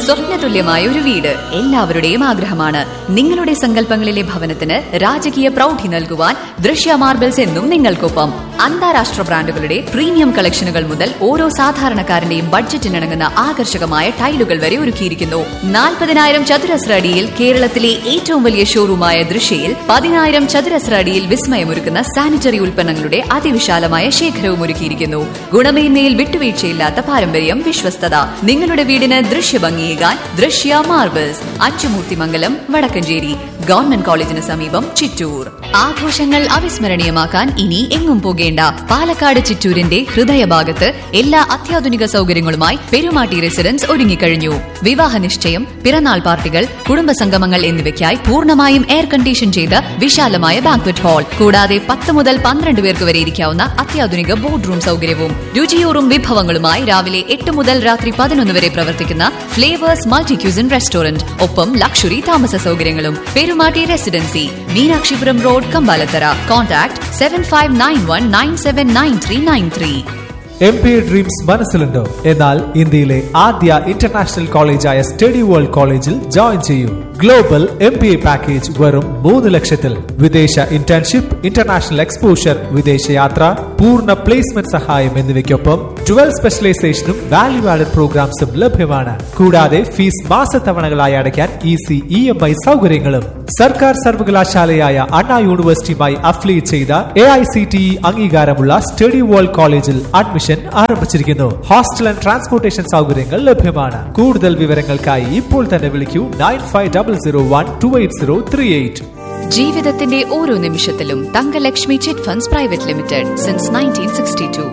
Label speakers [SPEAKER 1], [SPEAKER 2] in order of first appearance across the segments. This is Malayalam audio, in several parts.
[SPEAKER 1] സ്വപ്നതുല്യമായ ഒരു വീട് എല്ലാവരുടെയും ആഗ്രഹമാണ് നിങ്ങളുടെ സങ്കല്പങ്ങളിലെ ഭവനത്തിന് രാജകീയ പ്രൗഢി നൽകുവാൻ ദൃശ്യ മാർബിൾസ് എന്നും നിങ്ങൾക്കൊപ്പം അന്താരാഷ്ട്ര ബ്രാൻഡുകളുടെ പ്രീമിയം കളക്ഷനുകൾ മുതൽ ഓരോ സാധാരണക്കാരന്റെയും ബഡ്ജറ്റിനിണങ്ങുന്ന ആകർഷകമായ ടൈലുകൾ വരെ ഒരുക്കിയിരിക്കുന്നു നാൽപ്പതിനായിരം ചതുരശ്ര അടിയിൽ കേരളത്തിലെ ഏറ്റവും വലിയ ഷോറൂമായ ദൃശ്യയിൽ പതിനായിരം ചതുരശ്ര അടിയിൽ വിസ്മയമൊരുക്കുന്ന സാനിറ്ററി ഉൽപ്പന്നങ്ങളുടെ അതിവിശാലമായ ശേഖരവും ഒരുക്കിയിരിക്കുന്നു ഗുണമേന്മയിൽ വിട്ടുവീഴ്ചയില്ലാത്ത പാരമ്പര്യം വിശ്വസ്തത നിങ്ങളുടെ വീടിന് ദൃശ്യഭംഗിയേകാൻ ദൃശ്യ മാർബിൾസ് അച്ചുമൂർത്തിമംഗലം വടക്കഞ്ചേരി ഗവൺമെന്റ് കോളേജിന് സമീപം ചിറ്റൂർ ആഘോഷങ്ങൾ അവിസ്മരണീയമാക്കാൻ ഇനി എങ്ങും പോകേണ്ട പാലക്കാട് ചിറ്റൂരിന്റെ ഹൃദയഭാഗത്ത് എല്ലാ അത്യാധുനിക സൗകര്യങ്ങളുമായി പെരുമാട്ടി റെസിഡൻസ് ഒരുങ്ങിക്കഴിഞ്ഞു വിവാഹ നിശ്ചയം പിറന്നാൾ പാർട്ടികൾ കുടുംബസംഗമങ്ങൾ എന്നിവയ്ക്കായി പൂർണ്ണമായും എയർ കണ്ടീഷൻ ചെയ്ത വിശാലമായ ബാങ്ക്വറ്റ് ഹാൾ കൂടാതെ പത്ത് മുതൽ പന്ത്രണ്ട് പേർക്ക് വരെ ഇരിക്കാവുന്ന അത്യാധുനിക ബോർഡ് റൂം സൗകര്യവും രുചിയൂറും വിഭവങ്ങളുമായി രാവിലെ എട്ട് മുതൽ രാത്രി പതിനൊന്ന് വരെ പ്രവർത്തിക്കുന്ന ഫ്ലേവേഴ്സ് മൾട്ടി ക്യൂസിൻ റെസ്റ്റോറന്റ് ഒപ്പം ലക്ഷറി താമസ സൗകര്യങ്ങളും Perumatty residency Meenakshipuram road Kampalathara contact seven five nine one nine seven nine three nine three
[SPEAKER 2] M P dreams മനസ്സിലുണ്ടോ എന്നാൽ ഇന്ത്യയിലെ ആദ്യ ഇന്റർനാഷണൽ കോളേജായ സ്റ്റഡി വേൾഡ് കോളേജിൽ ജോയിൻ ചെയ്യൂ global M B A package വെറും മൂന്ന് ലക്ഷത്തിൽ വിദേശ ഇന്റേൺഷിപ്പ് ഇന്റർനാഷണൽ എക്സ്പോഷർ വിദേശയാത്ര പൂർണ്ണ പ്ലേസ്മെന്റ് സഹായം എന്നിവയ്ക്കൊപ്പം ട്വൽവ് സ്പെഷ്യലൈസേഷനും വാല്യൂ ആഡഡ് പ്രോഗ്രാംസും ലഭ്യമാണ് കൂടാതെ ഫീസ് മാസത്തവണകളായി അടയ്ക്കാൻ ഈസി ഇ എം ഐ സൗകര്യങ്ങളും സർക്കാർ സർവകലാശാലയായ അണ്ണാ യൂണിവേഴ്സിറ്റിയുമായി അഫിലിയേറ്റ് ചെയ്ത A I C T E അംഗീകാരമുള്ള സ്റ്റഡി വേൾഡ് കോളേജിൽ അഡ്മിഷൻ ആരംഭിച്ചിരിക്കുന്നു ഹോസ്റ്റൽ ആൻഡ് ട്രാൻസ്പോർട്ടേഷൻ സൗകര്യങ്ങൾ ലഭ്യമാണ് കൂടുതൽ വിവരങ്ങൾക്കായി ഇപ്പോൾ തന്നെ വിളിക്കൂ nine five double zero one two eight zero three eight
[SPEAKER 1] ജീവിതത്തിന്റെ ഓരോ നിമിഷത്തിലും Thankalakshmi chit funds private limited since nineteen sixty two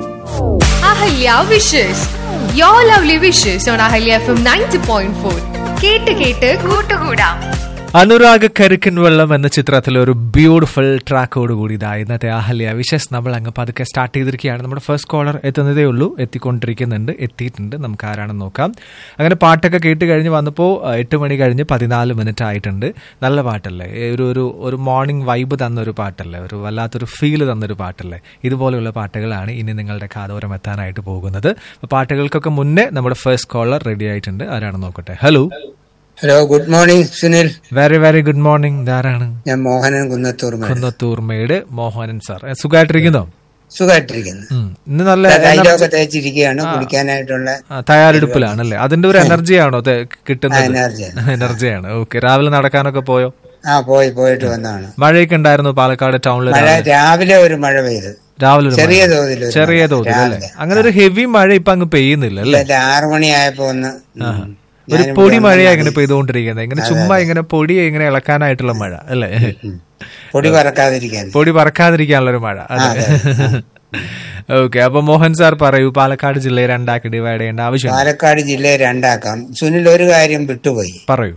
[SPEAKER 3] Ahalya wishes you lovely wishes on Ahalya F M ninety point four കേട്ട് കേട്ട് കൂട്ടുകൂടാം
[SPEAKER 2] അനുരാഗ് കരിക്കൻ വെള്ളം എന്ന ചിത്രത്തിലെ ഒരു ബ്യൂട്ടിഫുൾ ട്രാക്കോട് കൂടി ഇതാ ഇന്നത്തെ അഹല്യ വിശേഷ് നമ്മൾ അങ്ങ് പതുക്കെ സ്റ്റാർട്ട് ചെയ്തിരിക്കുകയാണ് നമ്മുടെ ഫസ്റ്റ് കോളർ എത്തുന്നതേ ഉള്ളൂ എത്തിക്കൊണ്ടിരിക്കുന്നുണ്ട് എത്തിയിട്ടുണ്ട് നമുക്ക് ആരാണെന്ന് നോക്കാം അങ്ങനെ പാട്ടൊക്കെ കേട്ട് കഴിഞ്ഞ് വന്നപ്പോൾ എട്ട് മണി കഴിഞ്ഞ് പതിനാല് മിനിറ്റ് ആയിട്ടുണ്ട് നല്ല പാട്ടല്ലേ ഏ, ഒരു ഒരു ഒരു മോർണിംഗ് വൈബ് തന്നൊരു പാട്ടല്ലേ ഒരു വല്ലാത്തൊരു ഫീല് തന്നൊരു പാട്ടല്ലേ ഇതുപോലെയുള്ള പാട്ടുകളാണ് ഇനി നിങ്ങളുടെ കാതോരം എത്താനായിട്ട് പോകുന്നത് അപ്പോൾ പാട്ടുകൾക്കൊക്കെ മുന്നേ നമ്മുടെ ഫസ്റ്റ് കോളർ റെഡി ആയിട്ടുണ്ട് ആരാണെന്ന് നോക്കട്ടെ hello
[SPEAKER 4] hello good morning Sunil
[SPEAKER 2] very very good morning ധാരാണ്
[SPEAKER 4] ഞാൻ മോഹനൻ കുന്നത്തൂർ
[SPEAKER 2] കുന്നത്തൂർമേട് മോഹനൻ സാർ ഏ, സുഖമായിട്ടിരിക്കുന്നോ
[SPEAKER 4] സുഖമായിട്ടിരിക്കുന്നു
[SPEAKER 2] ഉം. ഇന്ന് നല്ല
[SPEAKER 4] തൈലമൊക്കെ തേച്ചിരിക്കുകയാണ് കുടിക്കാനായിട്ടുള്ള
[SPEAKER 2] ആ, തയ്യാറെടുപ്പിലാണല്ലേ അതിന്റെ ഒരു എനർജിയാണോ തെ- കിട്ടുന്നത്
[SPEAKER 4] എനർജി
[SPEAKER 2] എനർജിയാണ് ഓക്കെ രാവിലെ നടക്കാനൊക്കെ പോയോ
[SPEAKER 4] ആ പോയി പോയിട്ട് വന്നതാണ്
[SPEAKER 2] മഴയൊക്കെ ഉണ്ടായിരുന്നു പാലക്കാട് ടൗണിൽ
[SPEAKER 4] മഴ രാവിലെ ഒരു മഴ പെയ്തു
[SPEAKER 2] രാവിലെ ഒരു
[SPEAKER 4] ചെറിയ
[SPEAKER 2] മഴ.
[SPEAKER 4] തോതിൽ ഒരു
[SPEAKER 2] ചെറിയ
[SPEAKER 4] മഴ.
[SPEAKER 2] തോതിൽ അല്ലേ
[SPEAKER 4] രാവിലെ.
[SPEAKER 2] അങ്ങനെ ഒരു ഹെവി മഴ ഇപ്പൊ അങ്ങ് പെയ്യുന്നില്ല അല്ലേ
[SPEAKER 4] ഇല്ല, ആറു മണിയായപ്പോ ഒന്ന് ഉം.
[SPEAKER 2] ഒരു
[SPEAKER 4] ഞാനിവിടെ
[SPEAKER 2] പൊടി മഴയാ
[SPEAKER 4] വന്നതാണ്.
[SPEAKER 2] ഇങ്ങനെ പെയ്തുകൊണ്ടിരിക്കുന്നത് ഇങ്ങനെ ചുമ്മാ ഇങ്ങനെ പൊടി ഇങ്ങനെ ഇളക്കാനായിട്ടുള്ള മഴ അല്ലേ
[SPEAKER 4] പൊടി പറക്കാതിരിക്കാൻ
[SPEAKER 2] പൊടി പറക്കാതിരിക്കാനുള്ള ഒരു മഴ അതെ ഓക്കെ അപ്പൊ മോഹൻ സാർ പറയൂ പാലക്കാട് ജില്ലയെ രണ്ടാക്കി ഡിവൈഡ് ചെയ്യേണ്ട ആവശ്യം
[SPEAKER 4] പാലക്കാട് ജില്ലയെ രണ്ടാക്കാം സുനിൽ ഒരു കാര്യം വിട്ടുപോയി
[SPEAKER 2] പറയൂ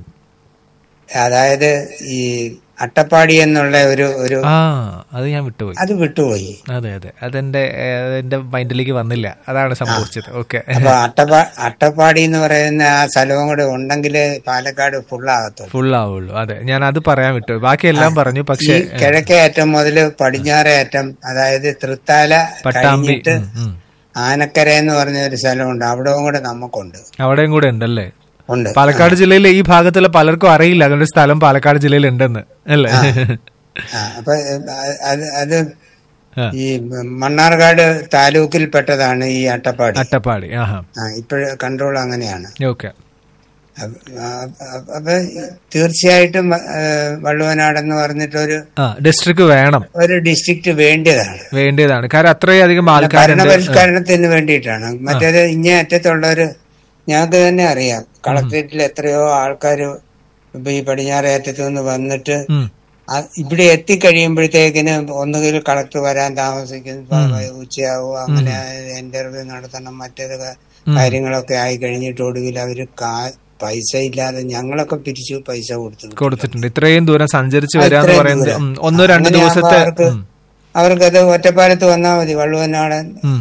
[SPEAKER 4] അതായത് ഈ അട്ടപ്പാടി എന്നുള്ള ഒരു ഒരു
[SPEAKER 2] ആ അത് ഞാൻ വിട്ടുപോയി
[SPEAKER 4] അത് വിട്ടുപോയി
[SPEAKER 2] അതെ അതെ അതെന്റെ ഏഹ്, എന്റെ മൈൻഡിലേക്ക് വന്നില്ല അതാണ് സംഭവിച്ചത് ഓക്കെ
[SPEAKER 4] അപ്പൊ അട്ടപ്പാ അട്ടപ്പാടി എന്ന് പറയുന്ന ആ സ്ഥലവും കൂടെ ഉണ്ടെങ്കിൽ പാലക്കാട് ഫുള്ളാകത്തുള്ളൂ
[SPEAKER 2] ഫുൾ ആവുള്ളൂ അതെ ഞാൻ അത് പറയാൻ വിട്ടു ബാക്കി എല്ലാം പറഞ്ഞു
[SPEAKER 4] ഈ
[SPEAKER 2] പക്ഷെ
[SPEAKER 4] കിഴക്കേ അറ്റം മുതൽ പടിഞ്ഞാറേ അറ്റം അതായത് തൃത്താല
[SPEAKER 2] പട്ടാമ്പി
[SPEAKER 4] കഴിഞ്ഞിട്ട്
[SPEAKER 2] ഉം, ഉം.
[SPEAKER 4] ആനക്കര എന്ന് പറഞ്ഞ ഒരു സ്ഥലമുണ്ട് അവിടവും കൂടെ നമുക്കുണ്ട്
[SPEAKER 2] അവിടെയും കൂടെ ഉണ്ടല്ലേ
[SPEAKER 4] ഉണ്ട്
[SPEAKER 2] പാലക്കാട് ജില്ലയിലെ ഈ ഭാഗത്തുള്ള പലർക്കും അറിയില്ല അങ്ങനെ ഒരു സ്ഥലം പാലക്കാട് ജില്ലയിൽ ഉണ്ടെന്ന് അല്ലേ
[SPEAKER 4] ആ, അപ്പൊ അത് അത് അത്
[SPEAKER 2] ആ.
[SPEAKER 4] ഈ മണ്ണാർക്കാട് താലൂക്കിൽ പെട്ടതാണ് ഈ അട്ടപ്പാടി
[SPEAKER 2] അട്ടപ്പാടി ആഹാ
[SPEAKER 4] ആ ഇപ്പോഴ കൺട്രോൾ അങ്ങനെയാണ്
[SPEAKER 2] ഓക്കെ
[SPEAKER 4] അപ്പ- ആ, അപ്പൊ തീർച്ചയായിട്ടും ആ, വള്ളുവനാട് എന്ന് പറഞ്ഞിട്ടൊരു
[SPEAKER 2] ആ ഡിസ്ട്രിക്ട് വേണം
[SPEAKER 4] ഒരു ഡിസ്ട്രിക്ട് വേണ്ടിയതാണ്
[SPEAKER 2] വേണ്ടിയതാണ് കാരണം അത്രയധികം ആൾക്കാരുണ്ട്
[SPEAKER 4] ഭരണപരിഷ്കരണത്തിന് വേണ്ടിയിട്ടാണ് മറ്റേത് ഇങ്ങേ അറ്റത്തുള്ളവര് ഞങ്ങൾക്ക് തന്നെ അറിയാം കളക്ട്രേറ്റിൽ എത്രയോ ആൾക്കാർ ഇപ്പൊ ഈ പടിഞ്ഞാറേ അറ്റത്തു നിന്ന് വന്നിട്ട്
[SPEAKER 2] ഉം.
[SPEAKER 4] ആ ഇവിടെ എത്തിക്കഴിയുമ്പോഴത്തേക്കിന് ഒന്നുകിൽ കളക്ടർ വരാൻ താമസിക്കും ഉച്ചയാവും അങ്ങനെ ഇന്റർവ്യൂ നടത്തണം മറ്റേത് ക- കാര്യങ്ങളൊക്കെ ആയി കഴിഞ്ഞിട്ട് ഒടുവിൽ അവര് കാ- പൈസ ഇല്ലാതെ ഞങ്ങളൊക്കെ പിരിച്ചു പൈസ കൊടുത്തു
[SPEAKER 2] കൊടുത്തിട്ടുണ്ട് ഇത്രയും ദൂരം സഞ്ചരിച്ച് വരിക എന്ന്
[SPEAKER 4] ഇത്രയും
[SPEAKER 2] പറയുന്നത്
[SPEAKER 4] ദൂരം.
[SPEAKER 2] ഉം, ഒന്നോ രണ്ടോ
[SPEAKER 4] അങ്ങനെയാകുമ്പോ
[SPEAKER 2] ദിവസത്തെ
[SPEAKER 4] അവർക്ക്
[SPEAKER 2] ഉം,
[SPEAKER 4] അവർക്കത് ഒറ്റപ്പാലത്ത് വന്നാൽ മതി വള്ളുവനാടൻ
[SPEAKER 2] ഉം.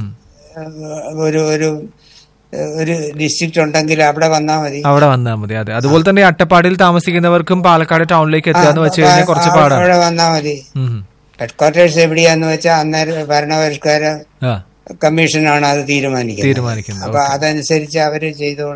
[SPEAKER 4] ഒരു ഒരു ഒരു ഡിസ്ട്രിക്ട് ഉണ്ടെങ്കിൽ അവിടെ വന്നാൽ മതി
[SPEAKER 2] അവിടെ വന്നാൽ മതി അതെ അതുപോലെ തന്നെ ഈ അട്ടപ്പാടിയിൽ താമസിക്കുന്നവർക്കും പാലക്കാട് ടൗണിലേക്ക് എത്തുക എന്ന് വെച്ച് കഴിഞ്ഞാൽ കുറച്ച്
[SPEAKER 4] ആ,
[SPEAKER 2] പാടാണ്
[SPEAKER 4] അവിടെ വന്നാൽ മതി
[SPEAKER 2] ഉം.
[SPEAKER 4] ഹെഡ് ക്വാർട്ടേഴ്സ് എവിടെയാന്ന് വെച്ചാൽ അന്നേരം ഭരണപരിഷ്കാര
[SPEAKER 2] ആ
[SPEAKER 4] കമ്മീഷനാണ് അത് തീരുമാനിക്കുന്നത്
[SPEAKER 2] തീരുമാനിക്കുന്നത്
[SPEAKER 4] അപ്പൊ അതനുസരിച്ച് അവര് ചെയ്തോളും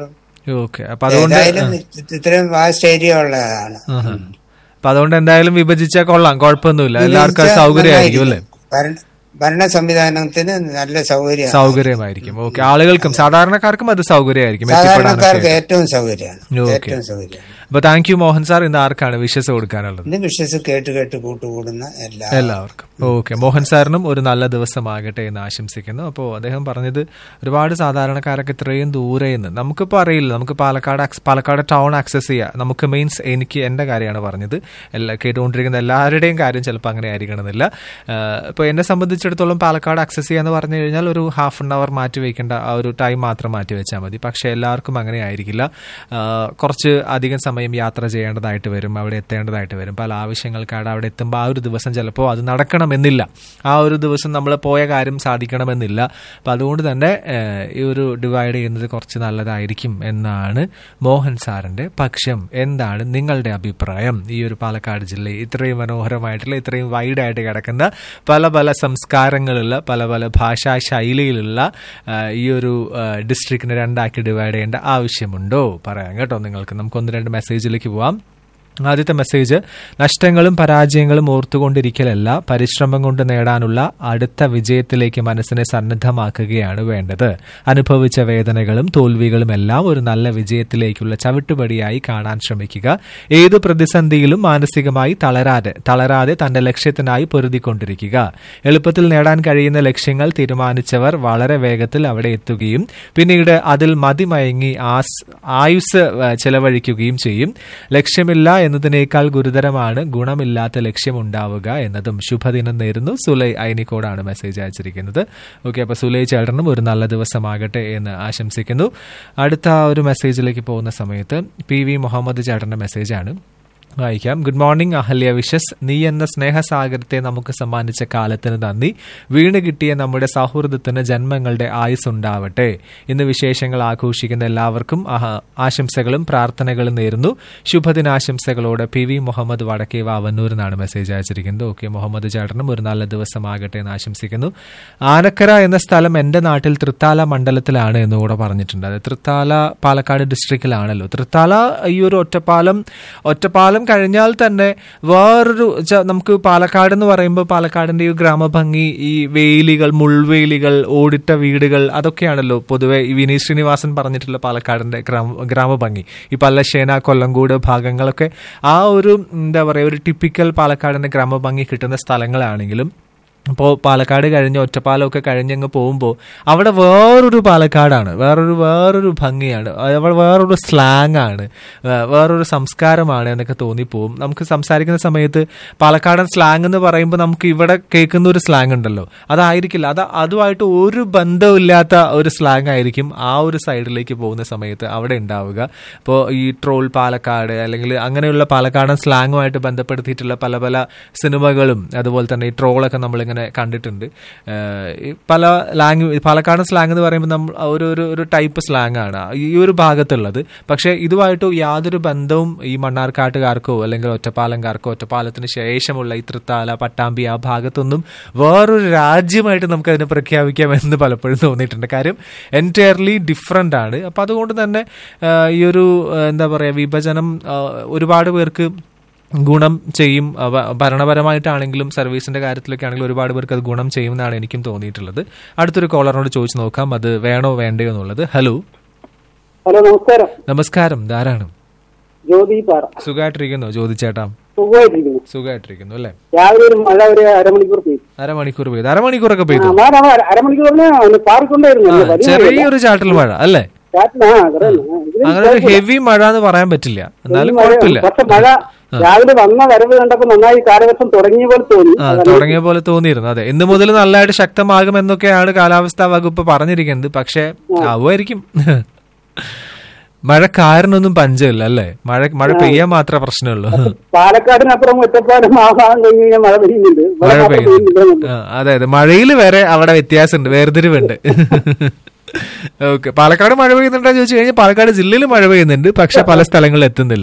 [SPEAKER 2] ഓക്കെ അപ്പൊ അതുകൊണ്ട്
[SPEAKER 4] ഏതായാലും ഇത് ഇത്രയും വാസ്റ്റ് ഏരിയ ഉള്ളതാണ്
[SPEAKER 2] ആഹാ. അപ്പൊ അതുകൊണ്ട് എന്തായാലും വിഭജിച്ചാൽ കൊള്ളാം കുഴപ്പമൊന്നുമില്ല എല്ലാവർക്കും അത് സൗകര്യമായിരിക്കും അല്ലേ
[SPEAKER 4] ഭരണ- ഭരണ സംവിധാനത്തിന് നല്ല സൗകര്യമാണ്
[SPEAKER 2] സൗകര്യമായിരിക്കും ഓക്കെ ആളുകൾക്കും സാധാരണക്കാർക്കും അത് സൗകര്യമായിരിക്കും എത്തിപ്പെടാനൊക്കെ
[SPEAKER 4] സാധാരണക്കാർക്ക് ഏറ്റവും സൗകര്യമാണ്
[SPEAKER 2] ഓക്കേ.
[SPEAKER 4] ഏറ്റവും സൗകര്യം
[SPEAKER 2] അപ്പൊ താങ്ക് യു മോഹൻ സാർ ഇന്ന് ആർക്കാണ് വിശ്വസ് കൊടുക്കാനുള്ളത്
[SPEAKER 4] ഇന്ന് വിശ്വസ് കേട്ട് കേട്ട് കൂട്ടുകൂടുന്ന എല്ലാ
[SPEAKER 2] എല്ലാവർക്കും ഓക്കെ മോഹൻ സാറിനും ഒരു നല്ല ദിവസമാകട്ടെ എന്ന് ആശംസിക്കുന്നു അപ്പോൾ അദ്ദേഹം പറഞ്ഞത് ഒരുപാട് സാധാരണക്കാരൊക്കെ ഇത്രയും ദൂരെ നിന്ന് നമുക്കിപ്പോൾ അറിയില്ല നമുക്ക് പാലക്കാട് ആക്സ്- പാലക്കാട് ടൗൺ ആക്സസ് ചെയ്യാം നമുക്ക് മീൻസ് എനിക്ക് എൻ്റെ കാര്യമാണ് പറഞ്ഞത് എല്ലാ കേട്ടുകൊണ്ടിരിക്കുന്ന എല്ലാവരുടെയും കാര്യം ചിലപ്പോൾ അങ്ങനെ ആയിരിക്കണമെന്നില്ല ഇപ്പോൾ എന്നെ സംബന്ധിച്ചിടത്തോളം പാലക്കാട് ആക്സസ് ചെയ്യാന്ന് പറഞ്ഞു കഴിഞ്ഞാൽ ഒരു ഹാഫ് ആൻ അവർ മാറ്റി വയ്ക്കേണ്ട ആ ഒരു ടൈം മാത്രം മാറ്റി വെച്ചാൽ മതി പക്ഷേ എല്ലാവർക്കും അങ്ങനെ ആയിരിക്കില്ല ആ, കുറച്ച് അധികം സമയം യാത്ര ചെയ്യേണ്ടതായിട്ട് വരും അവിടെ എത്തേണ്ടതായിട്ട് വരും പല ആവശ്യങ്ങൾക്കാണ് അവിടെ എത്തുമ്പോൾ ആ ഒരു ദിവസം ചിലപ്പോൾ അത് നടക്കണമെന്നില്ല ആ ഒരു ദിവസം നമ്മൾ പോയ കാര്യം സാധിക്കണമെന്നില്ല അപ്പം അതുകൊണ്ട് തന്നെ ഏഹ്, ഈ ഒരു ഡിവൈഡ് ചെയ്യുന്നത് കുറച്ച് നല്ലതായിരിക്കും എന്നാണ് മോഹൻ സാറിന്റെ പക്ഷം എന്താണ് നിങ്ങളുടെ അഭിപ്രായം ഈ ഒരു പാലക്കാട് ജില്ലയിൽ ഇത്രയും മനോഹരമായിട്ടുള്ള ഇത്രയും വൈഡായിട്ട് കിടക്കുന്ന പല പല സംസ്കാരങ്ങളുള്ള പല പല ഭാഷാ ശൈലിയിലുള്ള ആ, ഈ ഒരു ഡിസ്ട്രിക്റ്റിനെ രണ്ടാക്കി ഡിവൈഡ് ചെയ്യേണ്ട ആവശ്യമുണ്ടോ പറയാം കേട്ടോ നിങ്ങൾക്ക് നമുക്ക് ഒന്ന് രണ്ട് മെസ്സേജിലേക്ക് പോവാം ആദ്യത്തെ മെസ്സേജ് നഷ്ടങ്ങളും പരാജയങ്ങളും ഓർത്തുകൊണ്ടിരിക്കലല്ല പരിശ്രമം കൊണ്ട് നേടാനുള്ള അടുത്ത വിജയത്തിലേക്ക് മനസ്സിനെ സന്നദ്ധമാക്കുകയാണ് വേണ്ടത് അനുഭവിച്ച വേദനകളും തോൽവികളും എല്ലാം ഒരു നല്ല വിജയത്തിലേക്കുള്ള ചവിട്ടുപടിയായി കാണാൻ ശ്രമിക്കുക ഏത് പ്രതിസന്ധിയിലും മാനസികമായി തളരാതെ തളരാതെ തന്റെ ലക്ഷ്യത്തിനായി പൊരുതിക്കൊണ്ടിരിക്കുക എളുപ്പത്തിൽ നേടാൻ കഴിയുന്ന ലക്ഷ്യങ്ങൾ തീരുമാനിച്ചവർ വളരെ വേഗത്തിൽ അവിടെ എത്തുകയും പിന്നീട് അതിൽ മതിമയങ്ങി ആസ് ആയുസ് ഏഹ്, ചെലവഴിക്കുകയും ചെയ്യും ലക്ഷ്യമില്ല എന്നതിനേക്കാൾ ഗുരുതരമാണ് ഗുണമില്ലാത്ത ലക്ഷ്യമുണ്ടാവുക എന്നതും ശുഭദിനം നേരുന്നു സുലൈ ഐനിക്കോടാണ് മെസ്സേജ് അയച്ചിരിക്കുന്നത് ഓക്കെ അപ്പൊ സുലൈ ചേട്ടനും ഒരു നല്ല ദിവസമാകട്ടെ എന്ന് ആശംസിക്കുന്നു അടുത്ത ഒരു മെസ്സേജിലേക്ക് പോകുന്ന സമയത്ത് പി വി മുഹമ്മദ് ചേട്ടന്റെ മെസ്സേജാണ് വായിക്കാം ഗുഡ് മോർണിംഗ് അഹല്യ വിഷസ് നീ എന്ന സ്നേഹസാഗരത്തെ നമുക്ക് സമ്മാനിച്ച കാലത്തിന് നന്ദി വീണ് കിട്ടിയ നമ്മുടെ സൗഹൃദത്തിന് ജന്മങ്ങളുടെ ആയുസ് ഉണ്ടാവട്ടെ ഇന്ന് വിശേഷങ്ങൾ ആഘോഷിക്കുന്ന എല്ലാവർക്കും ആഹ- ആശംസകളും പ്രാർത്ഥനകളും നേരുന്നു ശുഭദിനാശംസകളോടെ പി വി മുഹമ്മദ് വടക്കേ വാവന്നൂർ എന്നാണ് മെസ്സേജ് അയച്ചിരിക്കുന്നത് ഓക്കെ മുഹമ്മദ് ചേട്ടനും ഒരു നല്ല ദിവസമാകട്ടെ എന്ന് ആശംസിക്കുന്നു ആനക്കര എന്ന സ്ഥലം എന്റെ നാട്ടിൽ തൃത്താല മണ്ഡലത്തിലാണ് എന്നുകൂടെ പറഞ്ഞിട്ടുണ്ട് അത് തൃത്താല പാലക്കാട് ഡിസ്ട്രിക്റ്റിലാണല്ലോ തൃത്താല ഈ ഒരു ഒറ്റപ്പാലം ഒറ്റപ്പാലം കഴിഞ്ഞാൽ തന്നെ വേറൊരു ച- നമുക്ക് പാലക്കാട് എന്ന് പറയുമ്പോൾ പാലക്കാടിന്റെ ഈ ഗ്രാമഭംഗി ഈ വേലികൾ മുൾവേലികൾ ഓടിട്ട വീടുകൾ അതൊക്കെയാണല്ലോ പൊതുവെ ഈ വിനീത് ശ്രീനിവാസൻ പറഞ്ഞിട്ടുള്ള പാലക്കാടിന്റെ ഗ്രാമ ഗ്രാമഭംഗി ഈ പല്ലശ്ശേന കൊല്ലങ്കോട് ഭാഗങ്ങളൊക്കെ ആ ഒരു എന്താ പറയുക ഒരു ടിപ്പിക്കൽ പാലക്കാടിന്റെ ഗ്രാമഭംഗി കിട്ടുന്ന സ്ഥലങ്ങളാണെങ്കിലും ഇപ്പോൾ പാലക്കാട് കഴിഞ്ഞ് ഒറ്റപ്പാലമൊക്കെ കഴിഞ്ഞങ്ങ് പോകുമ്പോൾ അവിടെ വേറൊരു പാലക്കാടാണ് വേറൊരു വേറൊരു ഭംഗിയാണ് അവിടെ വേറൊരു സ്ലാങ് ആണ് വേ- വേറൊരു സംസ്കാരമാണ് എന്നൊക്കെ തോന്നിപ്പോവും നമുക്ക് സംസാരിക്കുന്ന സമയത്ത് പാലക്കാടൻ സ്ലാങ് എന്ന് പറയുമ്പോൾ നമുക്ക് ഇവിടെ കേൾക്കുന്ന ഒരു സ്ലാങ് ഉണ്ടല്ലോ അതായിരിക്കില്ല അത് അതുമായിട്ട് ഒരു ബന്ധമില്ലാത്ത ഒരു സ്ലാങ് ആയിരിക്കും ആ ഒരു സൈഡിലേക്ക് പോകുന്ന സമയത്ത് അവിടെ ഉണ്ടാവുക ഇപ്പോൾ ഈ ട്രോൾ പാലക്കാട് അല്ലെങ്കിൽ അങ്ങനെയുള്ള പാലക്കാടൻ സ്ലാങ്ങുമായിട്ട് ബന്ധപ്പെടുത്തിയിട്ടുള്ള പല പല സിനിമകളും അതുപോലെ തന്നെ ഈ ട്രോളൊക്കെ നമ്മളിങ്ങനെ കണ്ടിട്ടുണ്ട് ഏഹ് ഈ പല ലാംഗ്വേജ് പാലക്കാടൻ സ്ലാങ് എന്ന് പറയുമ്പോൾ നമ്മൾ ഒരു ഒരു ഒരു ടൈപ്പ് സ്ലാങ് ആണ് ഈ ഒരു ഭാഗത്തുള്ളത് പക്ഷേ ഇതുമായിട്ട് യാതൊരു ബന്ധവും ഈ മണ്ണാർക്കാട്ടുകാർക്കോ അല്ലെങ്കിൽ ഒറ്റപ്പാലംകാർക്കോ ഒറ്റപ്പാലത്തിന് ശേഷമുള്ള ഈ തൃത്താല പട്ടാമ്പി ആ ഭാഗത്തൊന്നും വേറൊരു രാജ്യമായിട്ട് നമുക്ക് അതിനെ പ്രഖ്യാപിക്കാം എന്ന് പലപ്പോഴും തോന്നിയിട്ടുണ്ട് കാര്യം എൻറ്റയർലി ഡിഫറെൻ്റ് ആണ് അപ്പം അതുകൊണ്ട് തന്നെ ആ, ഈ ഒരു ആ, എന്താ പറയുക വിഭജനം ആ, ഒരുപാട് പേർക്ക് ഗുണം ചെയ്യും അവ- ഭരണപരമായിട്ടാണെങ്കിലും സർവീസിന്റെ കാര്യത്തിലൊക്കെ ആണെങ്കിലും ഒരുപാട് പേർക്ക് അത് ഗുണം ചെയ്യുമെന്നാണ് എനിക്കും തോന്നിയിട്ടുള്ളത് അടുത്തൊരു കോളറിനോട് ചോദിച്ചു നോക്കാം അത് വേണോ വേണ്ടയോ എന്നുള്ളത് ഹലോ
[SPEAKER 5] ഹലോ നമസ്കാരം
[SPEAKER 2] നമസ്കാരം ധാരാണ്
[SPEAKER 5] ജ്യോതി പാറ
[SPEAKER 2] സുഖമായിട്ടിരിക്കുന്നു ചോദിച്ചേട്ടാ
[SPEAKER 5] സുഖമായിട്ടിരിക്കുന്നു
[SPEAKER 2] സുഖമായിട്ടിരിക്കുന്നു അല്ലേ
[SPEAKER 5] രാവിലെ ഒരു മഴ ഒരു അരമണിക്കൂർ പെയ്തു
[SPEAKER 2] അരമണിക്കൂർ പെയ്തു അരമണിക്കൂറൊക്കെ
[SPEAKER 5] ആ,
[SPEAKER 2] പെയ്തു
[SPEAKER 5] മഴ അര- അരമണിക്കൂറിന് ഒന്ന് പാറിക്കൊണ്ടായിരുന്നു
[SPEAKER 2] ആ,
[SPEAKER 5] വലിയ മഴയല്ല.
[SPEAKER 2] ചെറിയൊരു ചാറ്റൽ മഴ അല്ലേ
[SPEAKER 5] കാറ്റിന് ആ അത്രയാണ്. ആ, ഇതിലും
[SPEAKER 2] അങ്ങനെ ഒരു
[SPEAKER 5] കുഴപ്പമില്ല.
[SPEAKER 2] ഹെവി മഴ എന്ന് പറയാൻ പറ്റില്ല എന്നാലും
[SPEAKER 5] വലിയ മഴ-
[SPEAKER 2] കുഴപ്പമില്ല
[SPEAKER 5] പക്ഷെ മഴ രാവിലെ വന്ന വരവ് കണ്ടപ്പോ നന്നായി കാലവർഷം തുടങ്ങിയ പോലെ തോന്നി
[SPEAKER 2] ആ
[SPEAKER 5] അതല്ല-
[SPEAKER 2] തുടങ്ങിയ പോലെ തോന്നിയിരുന്നു അതെ ഇന്ന് മുതൽ നല്ലതായിട്ട് ശക്തമാകുമെന്നൊക്കെയാണ് കാലാവസ്ഥാ വകുപ്പ് പറഞ്ഞിരിക്കുന്നത് പക്ഷെ ആവുമായിരിക്കും മഴക്കാരനൊന്നും പഞ്ചമില്ല അല്ലേ മഴ മഴ പെയ്യാൻ മാത്രമേ പ്രശ്നമുള്ളൂ
[SPEAKER 5] പാലക്കാടിനപ്പുറം ഒറ്റപ്പാലം ആ ഭാഗം കഴിഞ്ഞ് കഴിഞ്ഞാൽ മഴ പെയ്യുന്നുണ്ട് ഇവിടെ
[SPEAKER 2] മഴ
[SPEAKER 5] മാത്രം
[SPEAKER 2] പെയ്യുന്നുണ്ട്
[SPEAKER 5] പെയ്യുന്നില്ല.
[SPEAKER 2] ആ, അതെ അതെ മഴയിൽ വരെ അവിടെ വ്യത്യാസമുണ്ട് വേർതിരിവുണ്ട് ഓക്കെ പാലക്കാട് മഴ പെയ്യുന്നുണ്ടോ ചോദിച്ചു കഴിഞ്ഞാൽ പാലക്കാട് ജില്ലയിൽ മഴ പെയ്യുന്നുണ്ട് പക്ഷെ പല സ്ഥലങ്ങളിൽ എത്തുന്നില്ല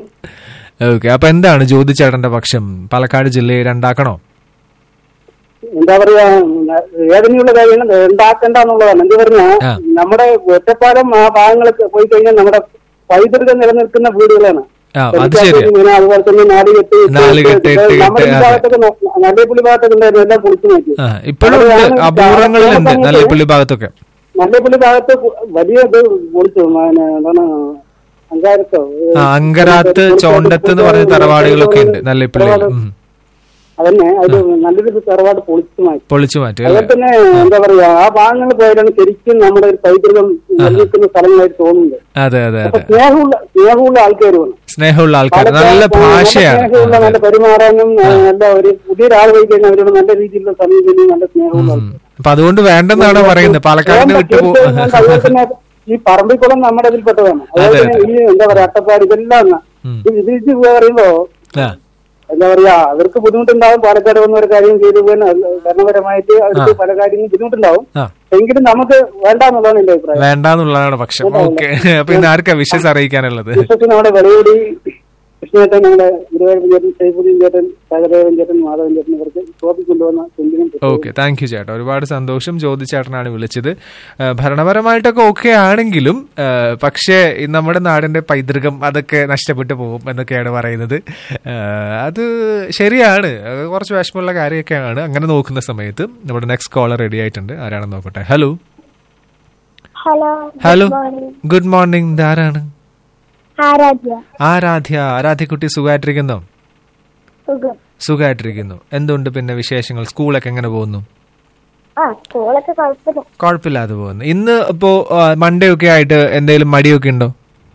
[SPEAKER 2] ഓക്കെ അപ്പൊ എന്താണ് ജ്യോതി ചേട്ടന്റെ പക്ഷം പാലക്കാട് ജില്ലയെ രണ്ടാക്കണോ
[SPEAKER 5] എന്താ പറയാ വേദനയുള്ള കാര്യങ്ങൾ ഉണ്ടാക്കണ്ട എന്നുള്ളതാണ് എന്താ പറഞ്ഞാ
[SPEAKER 2] ആ.
[SPEAKER 5] നമ്മുടെ ഒറ്റപ്പാലം ആ ഭാഗങ്ങളൊക്കെ പോയി കഴിഞ്ഞാൽ നമ്മുടെ പൈതൃകം നിലനിൽക്കുന്ന വീടുകളാണ്
[SPEAKER 2] ആ അത്
[SPEAKER 5] എനിക്ക്
[SPEAKER 2] ശരിയാ
[SPEAKER 5] ഇങ്ങനെ അതുപോലെ തന്നെ നാലുകെട്ട്
[SPEAKER 2] നാലുകെട്ട്, എട്ട്
[SPEAKER 5] നമ്മുടെ ഈ
[SPEAKER 2] കെട്ട്,
[SPEAKER 5] ഭാഗത്തൊക്കെ ന- നല്ലേപ്പുള്ളി ഭാഗത്തൊക്കെ ഉണ്ടായിരുന്നു എല്ലാം പൊളിച്ചു നോക്കി
[SPEAKER 2] ആ ഇപ്പോഴും ഉണ്ട്
[SPEAKER 5] അവിടെയാണ്
[SPEAKER 2] അപൂർവങ്ങളിലുണ്ട്
[SPEAKER 5] സമയത്ത്
[SPEAKER 2] നല്ലപ്പള്ളി ഭാഗത്തൊക്കെ
[SPEAKER 5] നല്ലേപ്പുള്ളി ഭാഗത്ത് വലിയ ഇത് പൊളിച്ചു പിന്നെ എന്താണ് അങ്കാരത്തോ
[SPEAKER 2] ആ അങ്കരാത്ത് ചോണ്ടത്ത് എന്ന് പറഞ്ഞ തറവാടുകളൊക്കെ ഉണ്ട് നല്ലപ്പള്ളിയിൽ ഉം.
[SPEAKER 5] അതന്നെ അത് നല്ലൊരു തറവാട് പൊളിച്ചു മാറ്റി
[SPEAKER 2] പൊളിച്ചു മാറ്റി
[SPEAKER 5] അതുപോലെ
[SPEAKER 2] അല്ലേ
[SPEAKER 5] തന്നെ എന്താ പറയാ ആ ഭാഗങ്ങളിൽ പോയാലാണ് ശരിക്കും നമ്മുടെ ഒരു പൈതൃകം നിലനിൽക്കുന്ന സ്ഥലങ്ങളായിട്ട് തോന്നുന്നത്
[SPEAKER 2] അതെ അതെ
[SPEAKER 5] അപ്പൊ
[SPEAKER 2] അതെ
[SPEAKER 5] സ്നേഹമുള്ള സ്നേഹമുള്ള ആൾക്കാരുമാണ്
[SPEAKER 2] സ്നേഹമുള്ള ആൾക്കാർ
[SPEAKER 5] പാലക്കാട്
[SPEAKER 2] നല്ല ഭാഷയാണ്
[SPEAKER 5] സ്നേഹമുള്ള
[SPEAKER 2] ആ,
[SPEAKER 5] നല്ല
[SPEAKER 2] അതെ.
[SPEAKER 5] പെരുമാറാനും ആ, നല്ല ഒരു പുതിയൊരാൾ പോയി കഴിഞ്ഞാൽ അവരോട് നല്ല രീതിയിലുള്ള സമീപനം നല്ല സ്നേഹമുള്ള
[SPEAKER 2] ഉം. അപ്പൊ അതുകൊണ്ട് വേണ്ടെന്നാണ് പറയുന്നത് പാലക്കാടിന് വിട്ടു പോ
[SPEAKER 5] തീർച്ചയായും അതുപോലെ തന്നെ ഈ പറമ്പിക്കുളം നമ്മുടെ ഇതിൽപ്പെട്ടതാണ് അതുപോലെ
[SPEAKER 2] അതെ,
[SPEAKER 5] തന്നെ ഈ എന്താ പറയാ അട്ടപ്പാടി ഇതെല്ലാം
[SPEAKER 2] ഉം.
[SPEAKER 5] ഇത് ഇത് പറയുമ്പോ
[SPEAKER 2] ആ
[SPEAKER 5] എന്താ പറയാ അവർക്ക് ബുദ്ധിമുട്ടുണ്ടാവും പാലക്കാട് വന്ന ഒരു കാര്യം ചെയ്തു പോകാൻ ഭരണപരമായിട്ട് അവർക്ക് പല കാര്യങ്ങളും ബുദ്ധിമുട്ടുണ്ടാവും
[SPEAKER 2] ആ
[SPEAKER 5] എങ്കിലും നമുക്ക് വേണ്ടെന്നുള്ളതാണ് എന്റെ അഭിപ്രായം
[SPEAKER 2] വേണ്ടാന്നുള്ളതാണ് പക്ഷം ഓക്കെ അപ്പൊ ഇന്ന് ആർക്കാ വിഷസ് അറിയിക്കാനുള്ളത്
[SPEAKER 5] വിശ്വസിച്ച് നമ്മുടെ വെളിയോടി കൃഷ്ണേട്ടൻ നമ്മുടെ ഗുരുവായൂർ ചേട്ടൻ സൈഫുദ്ദീൻ ചേട്ടൻ സഹദേവൻ ചേട്ടൻ മാധവൻ ചേട്ടൻ ഇവർക്ക് ഷോപ്പിൽ കൊണ്ടുവന്ന സെന്റിനും
[SPEAKER 2] ഓക്കെ താങ്ക് യു ചേട്ടാ ഒരുപാട് സന്തോഷം ജ്യോതി ചേട്ടനാണ് വിളിച്ചത് ആ, ഭരണപരമായിട്ടൊക്കെ ഓക്കെ ആണെങ്കിലും ആ, പക്ഷേ ഈ നമ്മുടെ നാടിന്റെ പൈതൃകം അതൊക്കെ നഷ്ടപ്പെട്ടു പോകും എന്നൊക്കെയാണ് പറയുന്നത് ആ, അത് ശരിയാണ് അത് കുറച്ച് വിഷമമുള്ള കാര്യമൊക്കെയാണ് അങ്ങനെ നോക്കുന്ന സമയത്ത് നമ്മുടെ നെക്സ്റ്റ് കോളർ റെഡി ആയിട്ടുണ്ട് ആരാണെന്ന് നോക്കട്ടെ hello
[SPEAKER 6] hello
[SPEAKER 2] hello
[SPEAKER 6] good morning
[SPEAKER 2] good morning ഇതാരാണ്
[SPEAKER 6] ആരാധ്യ
[SPEAKER 2] ആരാധ്യ ആരാധ്യക്കുട്ടി സുഖമായിട്ടിരിക്കുന്നോ
[SPEAKER 6] സുഖം
[SPEAKER 2] സുഖമായിട്ടിരിക്കുന്നു എന്തുണ്ട് പിന്നെ വിശേഷങ്ങൾ സ്കൂളൊക്കെ എങ്ങനെ പോകുന്നു
[SPEAKER 6] ആ സ്കൂളൊക്കെ കുഴപ്പമില്ല
[SPEAKER 2] കുഴപ്പമില്ലാതെ പോകുന്നു ഇന്ന് ഇപ്പോ മൺഡേ ഒക്കെ ആയിട്ട് എന്തെങ്കിലും മടിയൊക്കെ ഉണ്ടോ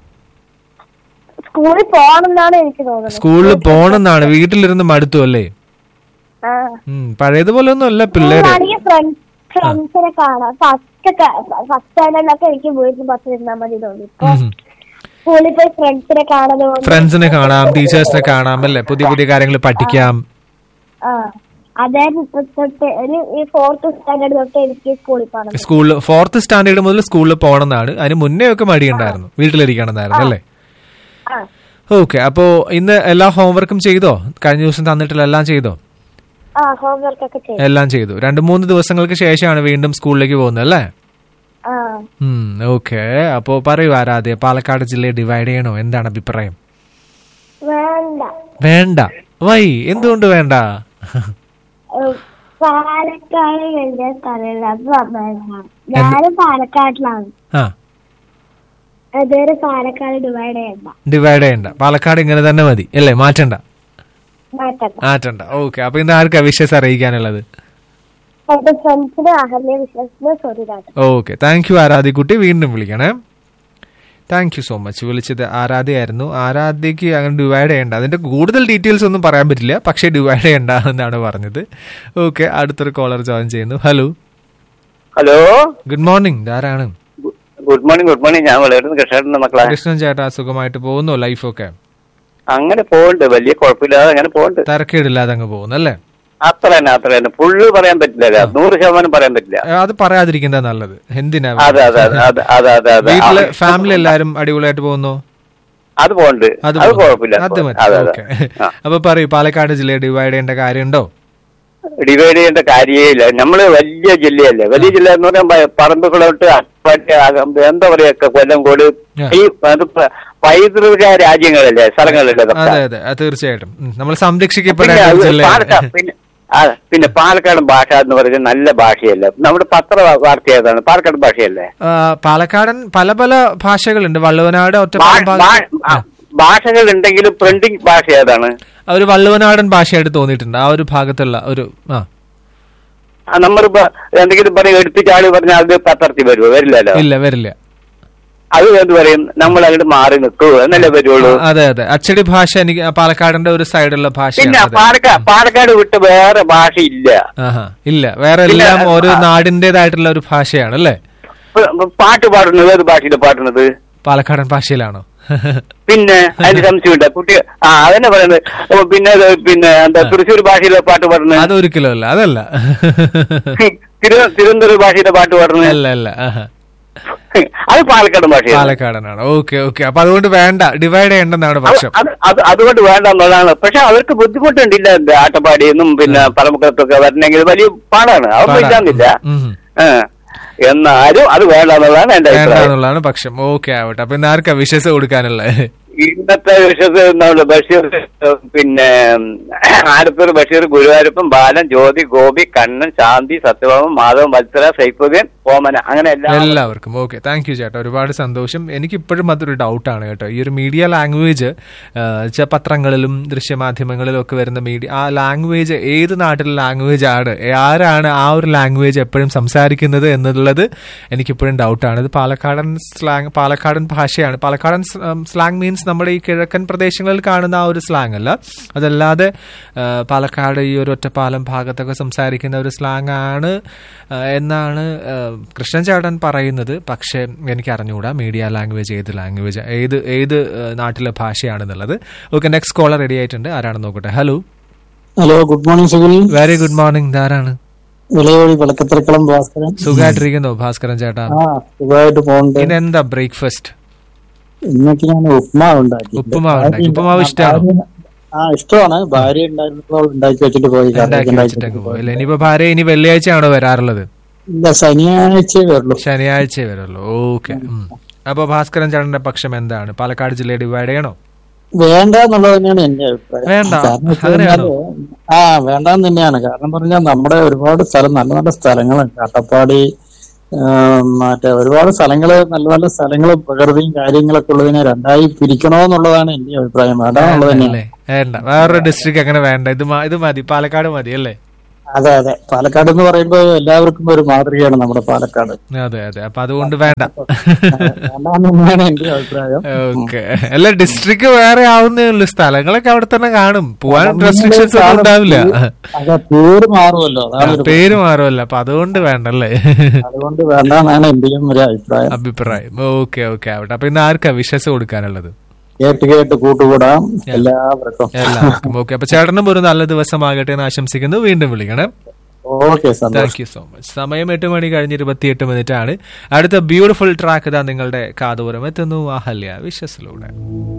[SPEAKER 6] സ്കൂളിൽ പോകണമെന്നാണ് എനിക്ക് തോന്നുന്നത്
[SPEAKER 2] സ്കൂളിൽ പോണെന്നാണ് വീട്ടിലിരുന്ന് മടുത്തു അല്ലേ
[SPEAKER 6] ആ
[SPEAKER 2] ഉം, പഴയതുപോലെ ഒന്നും അല്ല പിള്ളേര്
[SPEAKER 6] ആണെങ്കിൽ ഫ്രണ്ട്സ് ഫ്രണ്ട്സിനെ കാണാം ഫസ്റ്റ് ഫസ്റ്റ് സ്റ്റാൻഡേർഡിലൊക്കെ എനിക്ക് വീട്ടിൽ ബസ് ഇരുന്നാൽ മതി തോന്നി ഇപ്പൊ
[SPEAKER 2] ഉം.
[SPEAKER 6] സ്കൂളിൽ പോയി ഫ്രണ്ട്സിനെ കാണാതെ പോകുന്നു.
[SPEAKER 2] ഫ്രണ്ട്സിനെ കാണാം ടീച്ചേഴ്സിനെ കാണാം അല്ലേ പുതിയ പുതിയ കാര്യങ്ങൾ പഠിക്കാം
[SPEAKER 6] ആ അതായത് ഇപ്പൊ തൊട്ട് ഒരു ഈ ഫോർത്ത് സ്റ്റാൻഡേർഡ് തൊട്ട് എനിക്ക് സ്കൂളിൽ പോകണം
[SPEAKER 2] സ്കൂളിൽ ഫോർത്ത് സ്റ്റാൻഡേർഡ് മുതൽ സ്കൂളിൽ പോകണമെന്നാണ് അതിന് മുന്നേ ഒക്കെ മടിയുണ്ടായിരുന്നു വീട്ടിലിരിക്കണമെന്നായിരുന്നു അല്ലേ
[SPEAKER 6] ആ
[SPEAKER 2] ഓക്കെ അപ്പോ ഇന്ന് എല്ലാ ഹോംവർക്കും ചെയ്തോ കഴിഞ്ഞ ദിവസം തന്നിട്ടുള്ള എല്ലാം ചെയ്തോ
[SPEAKER 6] ആ ഹോംവർക്ക് ഒക്കെ ചെയ്യും
[SPEAKER 2] എല്ലാം ചെയ്തു രണ്ട് മൂന്ന് ദിവസങ്ങൾക്ക് ശേഷമാണ് വീണ്ടും സ്കൂളിലേക്ക് പോകുന്നത് അല്ലേ
[SPEAKER 6] ആ
[SPEAKER 2] ഓക്കെ അപ്പോ പറയൂ ആരാധ്യ പാലക്കാട് ജില്ലയെ ഡിവൈഡ് ചെയ്യണോ എന്താണ് അഭിപ്രായം
[SPEAKER 6] വേണ്ട
[SPEAKER 2] വേണ്ട വൈ എന്തുകൊണ്ട് വേണ്ട
[SPEAKER 6] ഏഹ് പാലക്കാട് വലിയ സ്ഥലമില്ല അപ്പൊ വേണ്ട ഞാനും പാലക്കാട്ടിലാണ്
[SPEAKER 2] ആ
[SPEAKER 6] അതുവരെ പാലക്കാട് ഡിവൈഡ് ചെയ്യണ്ട
[SPEAKER 2] ഡിവൈഡ് ചെയ്യണ്ട പാലക്കാട് ഇങ്ങനെ തന്നെ മതി അല്ലേ മാറ്റണ്ട
[SPEAKER 6] മാറ്റണ്ട
[SPEAKER 2] മാറ്റണ്ട ഓക്കെ അപ്പൊ ഇന്ന് ആർക്കാ വിഷസ് അറിയിക്കാനുള്ളത്
[SPEAKER 6] എന്റെ ഫ്രണ്ട്സിന് അഹല്യ വിശ്വസിന് sorry Raja
[SPEAKER 2] okay thank you ആരാധ്യക്കുട്ടി വീണ്ടും വിളിക്കണേ താങ്ക് യു സോ മച്ച് വിളിച്ചത് ആരാധ്യയായിരുന്നു ആരാധ്യക്ക് അങ്ങനെ ഡിവൈഡ് ചെയ്യണ്ട അതിന്റെ കൂടുതൽ ഡീറ്റെയിൽസ് ഒന്നും പറയാൻ പറ്റില്ല പക്ഷേ ഡിവൈഡ് ചെയ്യണ്ട എന്നാണ് പറഞ്ഞത് ഓക്കെ അടുത്തൊരു കോളർ ജോയിൻ ചെയ്യുന്നു ഹലോ
[SPEAKER 7] ഹലോ
[SPEAKER 2] ഗുഡ് മോർണിംഗ് ധാരാണ്
[SPEAKER 7] ഗുഡ് മോർണിംഗ് ഗുഡ് മോർണിംഗ് ഞാൻ വളരുന്ന കൃഷ്ണേട്ടന്റെ മക്കളെ
[SPEAKER 2] കൃഷ്ണൻ ചേട്ടാ സുഖമായിട്ട് പോകുന്നു ലൈഫൊക്കെ
[SPEAKER 7] അങ്ങനെ പോകണ്ട് വലിയ കുഴപ്പമില്ലാതെ അങ്ങനെ പോകണ്ട്
[SPEAKER 2] തിരക്കേടില്ലാതെ അങ്ങ് പോകുന്നു അല്ലേ
[SPEAKER 7] അത്ര തന്നെ അത്ര തന്നെ ഫുള്ള് പറയാൻ പറ്റില്ല നൂറ് ശതമാനം പറയാൻ പറ്റില്ല
[SPEAKER 2] ഏ, അത് പറയാതിരിക്കുന്നതാ നല്ലത് എന്തിനാ
[SPEAKER 7] അതെ അതെ അതെ അതെ അതെ അതെ അതെ
[SPEAKER 2] വീട്ടില്
[SPEAKER 7] ആ,
[SPEAKER 2] ഫാമിലി എല്ലാരും അടിപൊളിയായിട്ട് പോകുന്നു
[SPEAKER 7] അത് പോകണ്ട് അത്
[SPEAKER 2] പോകുന്നു.
[SPEAKER 7] കുഴപ്പമില്ല
[SPEAKER 2] അത് മതി
[SPEAKER 7] അതെ അതെ
[SPEAKER 2] ഓക്കെ അപ്പൊ പറയൂ പാലക്കാട് ജില്ലയെ ഡിവൈഡ് ചെയ്യേണ്ട കാര്യമുണ്ടോ
[SPEAKER 7] ഡിവൈഡ് ചെയ്യേണ്ട കാര്യമേ ഇല്ല നമ്മള് വലിയ ജില്ലയല്ലേ വലിയ ജില്ല എന്ന് പറഞ്ഞാൽ പറമ്പുകളോട്ട് അട്ടപ്പാടി, അകം- എന്താ പറയാ കൊല്ലംകോട്
[SPEAKER 2] ആ.
[SPEAKER 7] ഈ അത് പ- പൈതൃക രാജ്യങ്ങളല്ലേ സ്ഥലങ്ങളല്ലേ ഇതൊക്കെ
[SPEAKER 2] അതെ അതെ അത് തീർച്ചയായിട്ടും ഉം, നമ്മൾ
[SPEAKER 7] പിന്നെ
[SPEAKER 2] സംരക്ഷിക്കപ്പെടേണ്ട
[SPEAKER 7] അത്
[SPEAKER 2] ഒരു ജില്ലയാണ്
[SPEAKER 7] പാലക്കാട് പിന്നെ ആ, പിന്നെ പാലക്കാട് ഭാഷ എന്ന് പറയുന്നത് നല്ല ഭാഷയല്ലേ നമ്മുടെ പത്ര വാർത്ത ഏതാണ് പാലക്കാട് ഭാഷയല്ലേ
[SPEAKER 2] ആ, പാലക്കാടൻ പല പല ഭാഷകളുണ്ട് വള്ളുവനാട്
[SPEAKER 7] ഭാ-
[SPEAKER 2] ഒറ്റപ്പാലം ഭാഗം
[SPEAKER 7] ഭാ- ആ, ഭാഷകൾ ഉണ്ടെങ്കിലും പ്രിന്റിംഗ് ഭാഷ ഏതാണ്
[SPEAKER 2] ആ, ഒരു വള്ളുവനാടൻ ഭാഷയായിട്ട് തോന്നിയിട്ടുണ്ട് ആ ഒരു ഭാഗത്തുള്ള ഒരു ആ
[SPEAKER 7] ആ, നമ്മളിപ്പോ എന്തെങ്കിലും പറയും എടുത്തിച്ചാള് പറഞ്ഞാൽ അത് പത്രത്തിൽ വരുമോ വരില്ലല്ലോ
[SPEAKER 2] ഇല്ല വരില്ല
[SPEAKER 7] അത് എന്ത് പറയും നമ്മൾ അങ്ങോട്ട് മാറി നിൽക്കൂ എന്നല്ലേ വരുള്ളൂ
[SPEAKER 2] ആ, അതെ അതെ അച്ചടി ഭാഷ എനിക്ക് ആ പാലക്കാടിന്റെ ഒരു സൈഡുള്ള ഭാഷയാണ്
[SPEAKER 7] പിന്നെ
[SPEAKER 2] അതെ.
[SPEAKER 7] പാലക്കാട് പാലക്കാട് വിട്ട് വേറെ ഭാഷ ഇല്ല
[SPEAKER 2] ആഹാ ഇല്ല വേറെ
[SPEAKER 7] പിന്നെ,
[SPEAKER 2] എല്ലാം ഓരോ
[SPEAKER 7] ആ.
[SPEAKER 2] നാടിന്റേതായിട്ടുള്ള ഒരു ഭാഷയാണ് അല്ലേ
[SPEAKER 7] ഇപ്പൊ പാട്ട് പാടുന്നത് ഏത് ഭാഷയിലാണ് പാടുന്നത്
[SPEAKER 2] പാലക്കാടൻ ഭാഷയിലാണോ
[SPEAKER 7] പിന്നെ അതിന് സംശയമുണ്ട് കുട്ടി ആ അതന്നെ പറയുന്നത് ഓ, പിന്നെ ഇത് പിന്നെ എന്താ തൃശ്ശൂർ ഭാഷയിലെ പാട്ട് പാടുന്നത്
[SPEAKER 2] അതൊരിക്കലും അല്ല അതല്ല
[SPEAKER 7] തിരു തിരുവനന്തപുരം ഭാഷയിലെ പാട്ട് പാടുന്നത്
[SPEAKER 2] അല്ല അല്ല ആഹാ.
[SPEAKER 7] അത് പാലക്കാട് ഭാഷയാണ്
[SPEAKER 2] പാലക്കാടനാണ് ഓക്കെ ഓക്കെ അപ്പൊ അതുകൊണ്ട് വേണ്ട ഡിവൈഡ് ചെയ്യേണ്ടെന്നാണ് പക്ഷം
[SPEAKER 7] അത് അത് അതുകൊണ്ട് വേണ്ട എന്നുള്ളതാണ് പക്ഷെ അവർക്ക് ബുദ്ധിമുട്ടുണ്ടില്ല എന്ത് ആട്ടപ്പാടിയെന്നും പിന്നെ പരമുഖത്തൊക്കെ വരണമെങ്കിൽ വലിയ പാടാണ് അതൊന്നും ഇല്ലാന്നില്ല
[SPEAKER 2] ഉം.
[SPEAKER 7] ആ. എന്നാലും അത് വേണ്ട എന്നുള്ളതാണ് എന്റെ
[SPEAKER 2] വേണ്ട
[SPEAKER 7] അഭിപ്രായം
[SPEAKER 2] എന്നുള്ളതാണ് പക്ഷം ഓക്കെ ആവട്ടെ അപ്പൊ ഇന്ന് ആർക്കാ വിശ്വസം കൊടുക്കാനുള്ളത്
[SPEAKER 7] ഇന്നത്തെ വിഷയത്തിൽ നമ്മുടെ ബഷീർ പിന്നെ ആലത്തൂർ ബഷീർ ഗുരുവായൂരപ്പൻ ബാലൻ ജ്യോതി ഗോപി കണ്ണൻ ശാന്തി സത്യഭാമൻ മാധവൻ വത്സര സൈഫുദ്ദീൻ ഓമന അങ്ങനെ എല്ലാം
[SPEAKER 2] എല്ലാവർക്കും ഓക്കെ താങ്ക് യു ചേട്ടാ ഒരുപാട് സന്തോഷം എനിക്ക് ഇപ്പോഴും അതൊരു ഡൗട്ടാണ് കേട്ടോ ഈ ഒരു മീഡിയ ലാംഗ്വേജ് പത്രങ്ങളിലും ദൃശ്യമാധ്യമങ്ങളിലും ഒക്കെ വരുന്ന മീഡിയ ആ ലാംഗ്വേജ് ഏത് നാട്ടിലെ ലാംഗ്വേജ് ആണ് ആരാണ് ആ ഒരു ലാംഗ്വേജ് എപ്പോഴും സംസാരിക്കുന്നത് എന്നുള്ളത് എനിക്കിപ്പോഴും ഡൗട്ടാണ് ഇത് പാലക്കാടൻ സ്ലാങ് പാലക്കാടൻ ഭാഷയാണ് പാലക്കാടൻ സ്ലാങ് മീൻസ് നമ്മുടെ ഈ കിഴക്കൻ പ്രദേശങ്ങളിൽ കാണുന്ന ആ ഒരു സ്ലാങ് അല്ല അതല്ലാതെ ആ, പാലക്കാട് ഈ ഒരു ഒറ്റപ്പാലം ഭാഗത്തൊക്കെ സംസാരിക്കുന്ന ഒരു സ്ലാങ് ആണ് ആ, എന്നാണ് ആ, കൃഷ്ണൻ ചേട്ടൻ പറയുന്നത് പക്ഷേ എനിക്ക് അറിഞ്ഞുകൂടാ മീഡിയ ലാംഗ്വേജ് ഏത് ലാംഗ്വേജ് ഏത് ഏത് ആ, നാട്ടിലെ ഭാഷയാണെന്നുള്ളത് ഓക്കെ നെക്സ്റ്റ് കോളർ റെഡി ആയിട്ടുണ്ട് ആരാണെന്ന് നോക്കട്ടെ hello
[SPEAKER 5] hello good morning Sukhil
[SPEAKER 2] very good morning ധാരാണ്
[SPEAKER 5] വിളയോടി വിളക്കത്തിരക്കളം ഭാസ്കരൻ
[SPEAKER 2] സുഖമായിട്ടിരിക്കുന്നു ഭാസ്കരൻ ചേട്ടാ
[SPEAKER 5] ആ സുഖമായിട്ട് പോകണ്ട്
[SPEAKER 2] ഇന്ന് എന്താ ബ്രേക്ക്ഫാസ്റ്റ്
[SPEAKER 5] ഇന്നൊക്കെ ഞാൻ ഉപ്മാവ് ഉണ്ടാക്കി
[SPEAKER 2] ഉപ്പുമാവ് ഉണ്ടാക്കി. ഉപ്പുമാവ് ഇഷ്ടാണോ?
[SPEAKER 5] ആ ഇഷ്ടമാണ് ഭാര്യ ഉണ്ടായിരുന്നപ്പോൾ ഉണ്ടാക്കി വെച്ചിട്ട് പോയി
[SPEAKER 2] ഉണ്ടാക്കി
[SPEAKER 5] കറിയൊക്കെ ഉണ്ടാക്കി
[SPEAKER 2] വെച്ചിട്ടങ്ങ്
[SPEAKER 5] വെച്ചിട്ട്
[SPEAKER 2] പോയില്ല ഇനിയിപ്പോ ഭാര്യ ഇനി വെള്ളിയാഴ്ചയാണോ വരാറുള്ളത്
[SPEAKER 5] ഇല്ല ശനിയാഴ്ച വരുള്ളൂ
[SPEAKER 2] ശനിയാഴ്ച വരുള്ളൂ ഓക്കെ അപ്പൊ ഭാസ്കരൻ ചേട്ടന്റെ പക്ഷം എന്താണ് പാലക്കാട് ജില്ലയെ ഡിവൈഡ് ചെയ്യണോ
[SPEAKER 5] വേണ്ട എന്നുള്ളത് തന്നെയാണ് എന്റെ അഭിപ്രായം
[SPEAKER 2] വേണ്ട.
[SPEAKER 5] കാരണം വെച്ച്
[SPEAKER 2] അങ്ങനെയാണോ?
[SPEAKER 5] കഴിഞ്ഞാല് ആ വേണ്ടെന്ന് തന്നെയാണ് കാരണം പറഞ്ഞാൽ നമ്മുടെ ഒരുപാട് സ്ഥലം നല്ല നല്ല സ്ഥലങ്ങളുണ്ട് അട്ടപ്പാടി ആ, മറ്റേ ഒരുപാട് സ്ഥലങ്ങള് നല്ല നല്ല സ്ഥലങ്ങള് പ്രകൃതിയും കാര്യങ്ങളൊക്കെ ഉള്ളതിനെ രണ്ടായി പിരിക്കണോ എന്നുള്ളതാണ് എന്റെ അഭിപ്രായം വേണ്ട എന്നുള്ളത് തന്നെയാണ്
[SPEAKER 2] അല്ലേ വേണ്ട വേറൊരു ഡിസ്ട്രിക്ട് അങ്ങനെ വേണ്ട ഇത് മ- ഇത് മതി പാലക്കാട് മതി അല്ലേ
[SPEAKER 5] അതെ അതെ പാലക്കാട് എന്ന് പറയുമ്പോൾ എല്ലാവർക്കും ഒരു മാതൃകയാണ് നമ്മുടെ പാലക്കാട്
[SPEAKER 2] അതെ അതെ അപ്പൊ അതുകൊണ്ട് വേണ്ട
[SPEAKER 5] വേണ്ടാന്ന് തന്നെയാണ് എന്റെ അഭിപ്രായം
[SPEAKER 2] ഓക്കെ അല്ല ഡിസ്ട്രിക്ട് വേറെ ആവുന്നേ ഉള്ളൂ സ്ഥലങ്ങളൊക്കെ അവിടെ തന്നെ കാണും പോവാൻ റെസ്ട്രിക്ഷൻസ് ഒന്നും ഉണ്ടാവില്ല
[SPEAKER 5] അതെ പേര് മാറുമല്ലോ
[SPEAKER 2] ആ,
[SPEAKER 5] അതാണ് ഒരു
[SPEAKER 2] പേര് മാറുമല്ലോ അപ്പൊ അതുകൊണ്ട് വേണ്ടല്ലേ
[SPEAKER 5] അതുകൊണ്ട് വേണ്ടെന്നാണ് എന്റെയും ഒരു അഭിപ്രായം
[SPEAKER 2] അഭിപ്രായം ഓക്കെ ഓക്കെ ആവട്ടെ അപ്പൊ ഇന്ന് ആർക്കാ വിശ്വസം കൊടുക്കാനുള്ളത്
[SPEAKER 5] കേട്ട് കേട്ട് കൂട്ടുകൂടാം എല്ലാവർക്കും
[SPEAKER 2] എല്ലാവർക്കും ഓക്കെ അപ്പൊ ചേട്ടനും ഒരു നല്ല ദിവസമാകട്ടെ എന്ന് ആശംസിക്കുന്നു വീണ്ടും വിളിക്കണം
[SPEAKER 5] ഓക്കെ സന്തോഷം
[SPEAKER 2] താങ്ക് യു സോ മച്ച് സമയം എട്ട് മണി കഴിഞ്ഞ് ഇരുപത്തിയെട്ട് മിനിറ്റ് ആണ് അടുത്ത ബ്യൂട്ടിഫുൾ ട്രാക്ക് ഇതാ നിങ്ങളുടെ കാതോരം എത്തുന്നു അഹല്യ വിശ്വസിലൂടെ